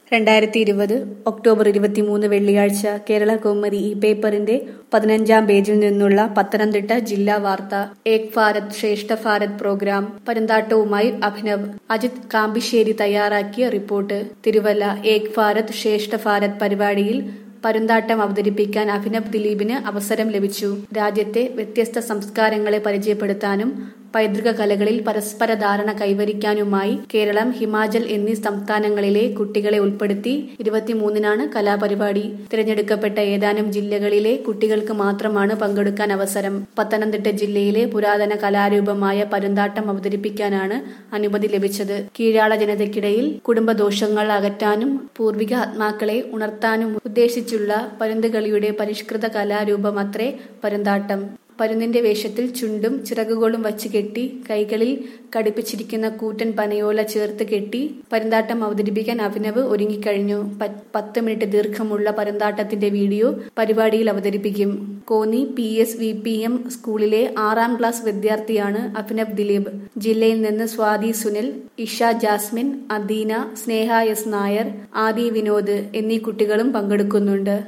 രണ്ടായിരത്തി ഇരുപത് ഒക്ടോബർ ഇരുപത്തിമൂന്ന് വെള്ളിയാഴ്ച കേരള കൗമുദി ഈ പേപ്പറിന്റെ പതിനഞ്ചാം പേജിൽ നിന്നുള്ള പത്തനംതിട്ട ജില്ലാ വാർത്ത ഏക് ഭാരത് ശ്രേഷ്ഠ ഭാരത് പ്രോഗ്രാം പരന്താട്ടവുമായി അഭിനവ് അജിത് കാമ്പിശ്ശേരി തയ്യാറാക്കിയ റിപ്പോർട്ട് തിരുവല്ല ഏക് ഭാരത് ശ്രേഷ്ഠ ഭാരത് പരിപാടിയിൽ പരുന്താട്ടം അവതരിപ്പിക്കാൻ അഭിനവ് ദിലീപിന് അവസരം ലഭിച്ചു രാജ്യത്തെ വ്യത്യസ്ത സംസ്കാരങ്ങളെ പരിചയപ്പെടുത്താനും പൈതൃക കലകളിൽ പരസ്പര ധാരണ കൈവരിക്കാനുമായി കേരളം ഹിമാചൽ എന്നീ സംസ്ഥാനങ്ങളിലെ കുട്ടികളെ ഉൾപ്പെടുത്തി ഇരുപത്തിമൂന്നിനാണ് കലാപരിപാടി തിരഞ്ഞെടുക്കപ്പെട്ട ഏതാനും ജില്ലകളിലെ കുട്ടികൾക്ക് മാത്രമാണ് പങ്കെടുക്കാൻ അവസരം പത്തനംതിട്ട ജില്ലയിലെ പുരാതന കലാരൂപമായ പരുന്താട്ടം അവതരിപ്പിക്കാനാണ് അനുമതി ലഭിച്ചത് കീഴാള ജനതയ്ക്കിടയിൽ കുടുംബദോഷങ്ങൾ അകറ്റാനും പൂർവിക ആത്മാക്കളെ ഉണർത്താനും ഉദ്ദേശിച്ചുള്ള പരുന്തുകളിയുടെ പരിഷ്കൃത കലാരൂപമത്രേ പരുന്താട്ടം പരുന്നിന്റെ വേഷത്തിൽ ചുണ്ടും ചിറകുകളും വച്ച് കെട്ടി കൈകളിൽ കടുപ്പിച്ചിരിക്കുന്ന കൂറ്റൻ പനയോല ചേർത്ത് കെട്ടി പരുന്താട്ടം അവതരിപ്പിക്കാൻ അഭിനവ് ഒരുങ്ങിക്കഴിഞ്ഞു പത്ത് മിനിറ്റ് ദീർഘമുള്ള പരുന്താട്ടത്തിന്റെ വീഡിയോ പരിപാടിയിൽ അവതരിപ്പിക്കും Konni P S V P M സ്കൂളിലെ ആറാം ക്ലാസ് വിദ്യാർത്ഥിയാണ് അഭിനവ് ദിലീപ് ജില്ലയിൽ നിന്ന് സ്വാതി സുനിൽ ഇഷ ജാസ്മിൻ അദീന സ്നേഹ എസ് നായർ ആദി വിനോദ് എന്നീ കുട്ടികളും പങ്കെടുക്കുന്നുണ്ട്